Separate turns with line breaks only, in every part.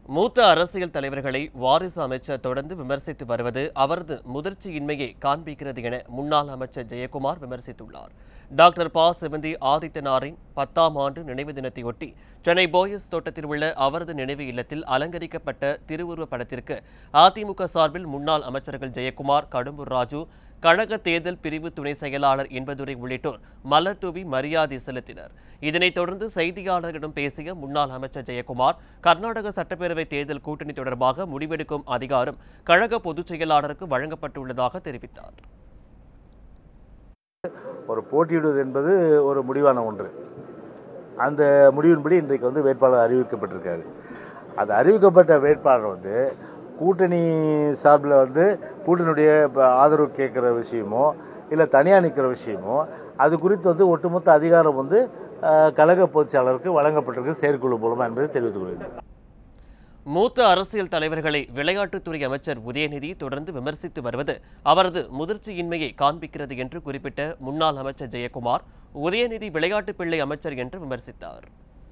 மூத்த அரசியல் தலைவர்களை வாரிசு அமைச்சர் தொடர்ந்து விமர்சித்து வருவது அவரது முதிர்ச்சியின்மையை காண்பிக்கிறது என முன்னாள் அமைச்சர் ஜெயக்குமார் விமர்சித்துள்ளார் டாக்டர் ப சிவந்தி ஆதித்தனாரின் பத்தாம் ஆண்டு நினைவு தினத்தையொட்டி சென்னை போயஸ் தோட்டத்தில் உள்ள அவரது நினைவு இல்லத்தில் அலங்கரிக்கப்பட்ட திருவுருவப் படத்திற்கு அதிமுக சார்பில் முன்னாள் அமைச்சர்கள் ஜெயக்குமார் கடம்பூர் ராஜு கழக தேர்தல் பிரிவு துணை செயலாளர் என்பதுரை உள்ளிட்டோர் மலர் தூவி மரியாதை செலுத்தினர் இதனைத் தொடர்ந்து செய்தியாளர்களிடம் பேசிய முன்னாள் அமைச்சர் ஜெயக்குமார் கர்நாடக சட்டப்பேரவை தேர்தல் கூட்டணி தொடர்பாக முடிவெடுக்கும் அதிகாரம் கழக பொதுச் செயலாளருக்கு வழங்கப்பட்டுள்ளதாக தெரிவித்தார்
ஒரு போட்டியிடுவது என்பது ஒரு முடிவான ஒன்று அந்த முடிவின்படி இன்றைக்கு வந்து வேட்பாளர் அறிவிக்கப்பட்டிருக்காரு அது அறிவிக்கப்பட்ட வேட்பாளர் வந்து கூட்டணி சார்பில் வந்து கூட்டணியுடைய ப- ஆதரவு கேட்குற விஷயமோ இல்லை தனியாக நிற்கிற விஷயமோ அது குறித்து வந்து ஒட்டுமொத்த அதிகாரம் வந்து அஹ், கழக பொதுச் செயலாளருக்கு வழங்கப்பட்டிருக்கு செயற்குழு மூலமாக என்பதை தெரிவித்துக் கொள்கிறேன்
மூத்த அரசியல் தலைவர்களை விளையாட்டுத்துறை அமைச்சர் உதயநிதி தொடர்ந்து விமர்சித்து வருவது அவரது முதிர்ச்சியின்மையை காண்பிக்கிறது என்று குறிப்பிட்ட முன்னாள் அமைச்சர் ஜெயக்குமார் உதயநிதி விளையாட்டு பிள்ளை அமைச்சர் என்று விமர்சித்தார்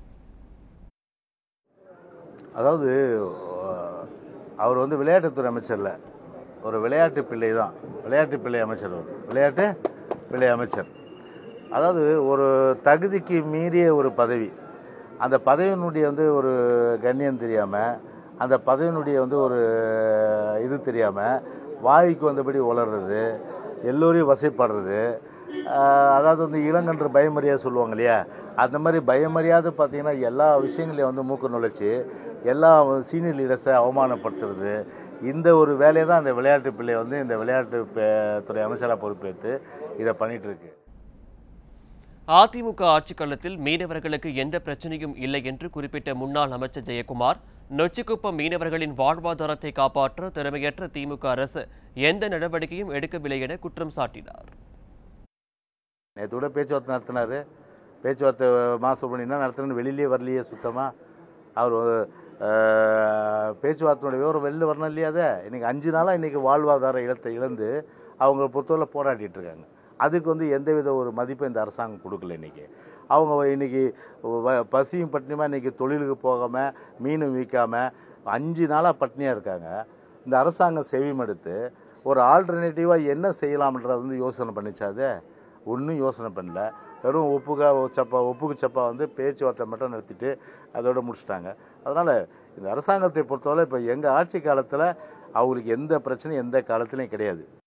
அதாவது அஹ், அவர் வந்து விளையாட்டுத்துறை அமைச்சர்ல ஒரு விளையாட்டு பிள்ளை தான் விளையாட்டு பிள்ளை அமைச்சர் அவர் விளையாட்டு பிள்ளை அமைச்சர் அதாவது ஒரு தகுதிக்கு மீறிய ஒரு பதவி அந்த பதவியினுடைய வந்து ஒரு கண்ணியம் தெரியாமல் அந்த பதவியினுடைய வந்து ஒரு இது தெரியாமல் வாய்க்கு வந்தபடி உளறது எல்லோரையும் வசைப்படுறது ஆஹ் அதாவது வந்து இளங்கன்று பயமறியாது சொல்லுவாங்க இல்லையா அந்த மாதிரி பயமறியாது பார்த்தீங்கன்னா எல்லா விஷயங்களையும் வந்து மூக்கு நுழைச்சி எல்லா சீனியர் லீடர்ஸை அவமானப்படுத்துறது இந்த ஒரு வேலையை தான் அந்த விளையாட்டு பிள்ளை வந்து இந்த விளையாட்டு பே- துறை அமைச்சராக பொறுப்பேற்று இதை பண்ணிட்டு இருக்கு
அதிமுக ஆட்சிக் காலத்தில் மீனவர்களுக்கு எந்த பிரச்சனையும் இல்லை என்று குறிப்பிட்ட முன்னாள் அமைச்சர் ஜெயக்குமார் நொச்சிக்குப்பம் மீனவர்களின் வாழ்வாதாரத்தை காப்பாற்ற திறமையற்ற திமுக அரசு எந்த நடவடிக்கையும் எடுக்கவில்லை என குற்றம் சாட்டினார்
நேற்று கூட பேச்சுவார்த்தை நடத்தினாரு பேச்சுவார்த்தை மாசம் என்ன நடத்துறேன்னு வெளியிலேயே வரலையே சுத்தமாக அவர் அஹ், பேச்சுவார்த்தையோட விவரம் வெளில வரணும் இல்லையா அதை இன்னைக்கு அஞ்சு நாளாக இன்னைக்கு வாழ்வாதார இழத்தை இழந்து அவங்க பொறுத்தவரை போராடிட்டு இருக்காங்க அதுக்கு வந்து எந்தவித ஒரு மதிப்பும் இந்த அரசாங்கம் கொடுக்கல இன்னைக்கு அவங்க இன்னைக்கு வ- பசியும் பட்டினியுமா இன்னைக்கு தொழிலுக்கு போகாமல் மீனும் விற்காம அஞ்சு நாளாக பட்னியாக இருக்காங்க இந்த அரசாங்கம் செவிமடுத்து ஒரு ஆல்டர்னேட்டிவாக என்ன செய்யலாம்ன்றத வந்து யோசனை பண்ணிச்சாது ஒன்றும் யோசனை பண்ணல வெறும் ஒப்புகா சப்பா ஒப்புக்கு சப்பா வந்து பேச்சுவார்த்தை மட்டும் நிறுத்திட்டு அதோட முடிச்சிட்டாங்க அதனால் இந்த அரசாங்கத்தை பொறுத்தவரை இப்போ எங்கள் ஆட்சி காலத்தில் அவங்களுக்கு எந்த பிரச்சனையும் எந்த காலத்துலையும் கிடையாது